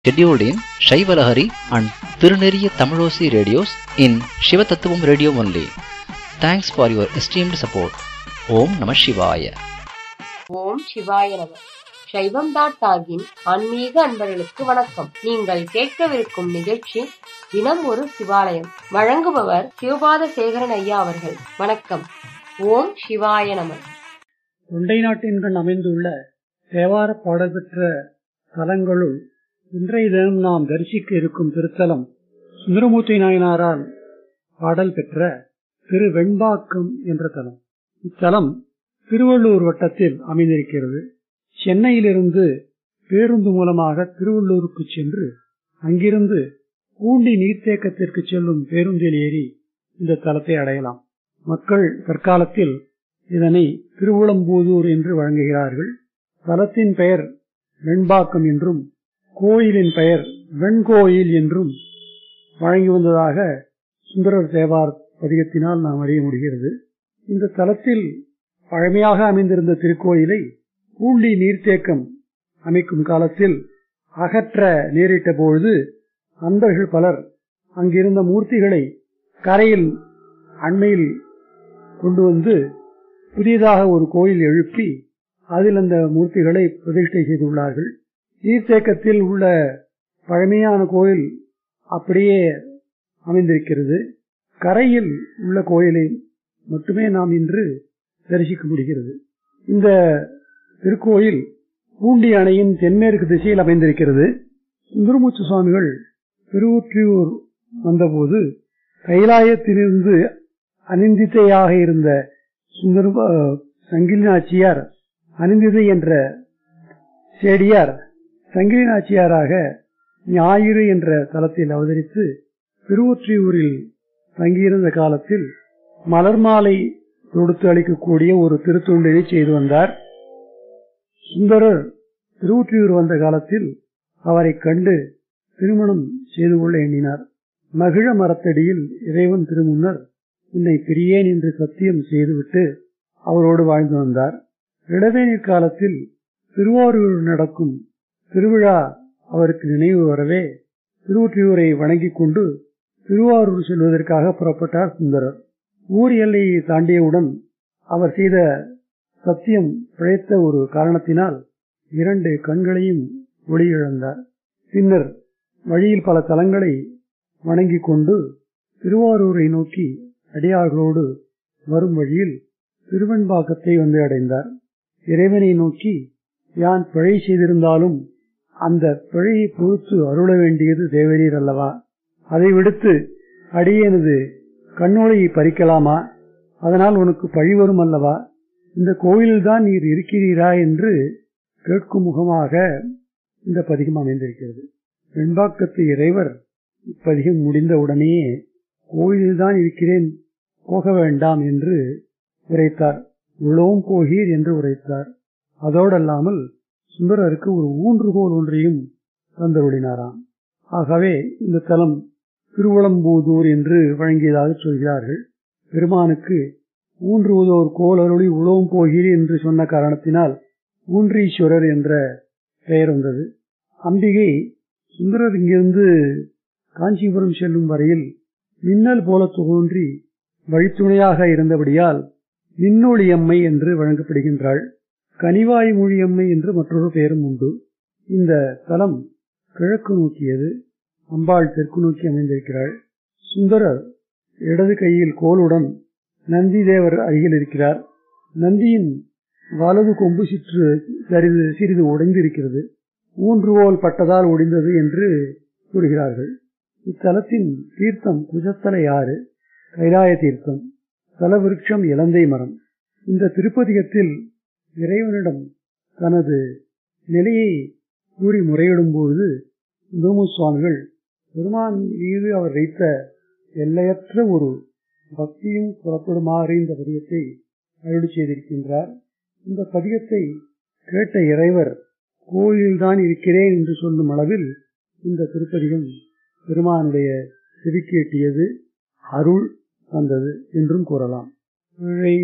scheduled in Shaivalahari and Tiruneriya Tamilosi radios in Shivatattvam radio only. Thanks for your esteemed support. Om Namah Shivaya. ஓம் சிவாய நம சைவம் dot டாகின் ஆன்மீக அன்பர்களுக்கு வணக்கம் நீங்கள் கேட்கவிருக்கும் நிகழ்ச்சி தினம் ஒரு சிவாலயம் வழங்குபவர் சிவபாத சேகரன் ஐயா அவர்கள் வணக்கம் ஓம் சிவாய நம தொண்டை நாட்டின்கண் அமைந்துள்ள தேவார பாடல்பெற்ற தலங்களுள் இன்றைய தினம் நாம் தரிசிக்க இருக்கும் திருத்தலம் சுந்தரமூர்த்தி நாயனாரால் பாடல் பெற்ற திரு வெண்பாக்கம் என்ற தலம் இத்தலம் திருவள்ளூர் வட்டத்தில் அமைந்திருக்கிறது சென்னையிலிருந்து பேருந்து மூலமாக திருவள்ளூருக்கு சென்று அங்கிருந்து பூண்டி நீர்த்தேக்கத்திற்கு செல்லும் பேருந்தில் ஏறி இந்த தலத்தை அடையலாம் மக்கள் தற்காலத்தில் இதனை திருவுளம்பூதூர் என்று வழங்குகிறார்கள் தலத்தின் பெயர் வெண்பாக்கம் என்றும் கோயிலின் பெயர் வெண்கோயில் என்றும் வழங்கி வந்ததாக சுந்தரர் தேவார் பதிகத்தினால் நாம் அறிய முடிகிறது இந்த தலத்தில் பழமையாக அமைந்திருந்த திருக்கோயிலை பூண்டி நீர்த்தேக்கம் அமைக்கும் காலத்தில் அகற்ற நேரிட்ட பொழுது அன்பர்கள் பலர் அங்கிருந்த மூர்த்திகளை கரையில் அண்மையில் கொண்டு வந்து புதியதாக ஒரு கோயில் எழுப்பி அதில் அந்த மூர்த்திகளை பிரதிஷ்டை செய்துள்ளார்கள் நீர்த்தேக்கத்தில் உள்ள பழமையான கோயில் அப்படியே அமைந்திருக்கிறது கரையில் உள்ள கோயிலை மட்டுமே நாம் இன்று தரிசிக்க முடிகிறது இந்த திருக்கோயில் பூண்டி அணையின் தென்மேற்கு திசையில் அமைந்திருக்கிறது சுந்தரமூச்சு சுவாமிகள் திருவொற்றியூர் வந்தபோது கைலாயத்திலிருந்து அனிந்தித்தையாக இருந்த சுந்தர சங்கிலி நாச்சியார் அனிந்திதை என்ற சேடியார் சங்கிலி நாச்சியாராக ஞாயிறு என்ற தலத்தில் அவதரித்து திருவொற்றியூரில் தங்கியிருந்த காலத்தில் மலர் மாலை தொடுத்து அளிக்கக்கூடிய ஒரு திருத்தொண்டினை செய்து வந்தார் சுந்தரர் திருவொற்றியூர் வந்த காலத்தில் அவரை கண்டு திருமணம் செய்து கொள்ள எண்ணினார் மகிழ மரத்தடியில் இறைவன் திருமுன்னர் என்னை பிரியேன் என்று சத்தியம் செய்துவிட்டு அவரோடு வாழ்ந்து வந்தார் இளவேநீர் காலத்தில் திருவாரூர் நடக்கும் திருவிழா அவருக்கு நினைவு வரவே திருவொற்றியூரை வணங்கிக் கொண்டு திருவாரூர் செல்வதற்காக புறப்பட்டார் சுந்தரர் ஊர் எல்லையை தாண்டியவுடன் அவர் செய்த சத்தியம் பிழைத்த ஒரு காரணத்தினால் இரண்டு கண்களையும் ஒளி இழந்தார் பின்னர் வழியில் பல தலங்களை வணங்கிக் கொண்டு திருவாரூரை நோக்கி அடியார்களோடு வரும் வழியில் திருவெண்பாக்கத்தை வந்து அடைந்தார் இறைவனை நோக்கி யான் பிழை செய்திருந்தாலும் அந்த பிழையை பொறுத்து அருள வேண்டியது தேவரீர் அல்லவா அதை விடுத்து அடியேனது கண்ணோலையை பறிக்கலாமா அதனால் உனக்கு பழி வரும் அல்லவா இந்த கோயில்தான் நீர் இருக்கிறீரா என்று கேட்கும் முகமாக இந்த பதிகம் அமைந்திருக்கிறது வெண்பாக்கத்து இறைவர் இப்பதிகம் முடிந்த உடனேயே கோயிலில்தான் இருக்கிறேன் போக வேண்டாம் என்று உரைத்தார் உளவும் போகீர் என்று உரைத்தார் அதோடல்லாமல் சுந்தரருக்கு ஒரு ஊன்றுகோல் ஒன்றையும் தந்தருளினாராம் ஆகவே இந்த தலம் திருவுளம்பூதூர் என்று வழங்கியதாக சொல்கிறார்கள் பெருமானுக்கு ஊன்றுவதோர் கோலருளி உழவும் போகிறீர் என்று சொன்ன காரணத்தினால் ஊன்றீஸ்வரர் என்ற பெயர் வந்தது அம்பிகை சுந்தரர் இங்கிருந்து காஞ்சிபுரம் செல்லும் வரையில் மின்னல் போல தோன்றி வழித்துணையாக இருந்தபடியால் மின்னொளியம்மை என்று வழங்கப்படுகின்றாள் கனிவாய் மொழியம்மை என்று மற்றொரு பெயரும் உண்டு இந்த தலம் கிழக்கு நோக்கியது அம்பாள் தெற்கு நோக்கி அமைந்திருக்கிறாள் சுந்தரர் இடது கையில் கோலுடன் நந்தி தேவர் அருகில் இருக்கிறார் நந்தியின் வலது கொம்பு சிற்று சிறிது சிறிது உடைந்திருக்கிறது ஊன்றுவோல் பட்டதால் ஒடிந்தது என்று கூறுகிறார்கள் இத்தலத்தின் தீர்த்தம் குஜத்தலை ஆறு கைலாய தீர்த்தம் தல விருட்சம் இலந்தை மரம் இந்த திருப்பதிகத்தில் இறைவனிடம் தனது நிலையை கூறி முறையிடும் பொழுது சுந்தரமு சுவாமிகள் பெருமான் மீது அவர் வைத்த எல்லையற்ற ஒரு பக்தியும் புறப்படுமாறு இந்த பதிகத்தை அருளி செய்திருக்கின்றார் இந்த பதிகத்தை கேட்ட இறைவர் கோயில்தான் இருக்கிறேன் என்று சொல்லும் அளவில் இந்த திருப்பதிகம் பெருமானுடைய செவிக்கேட்டியது அருள் வந்தது என்றும் கூறலாம்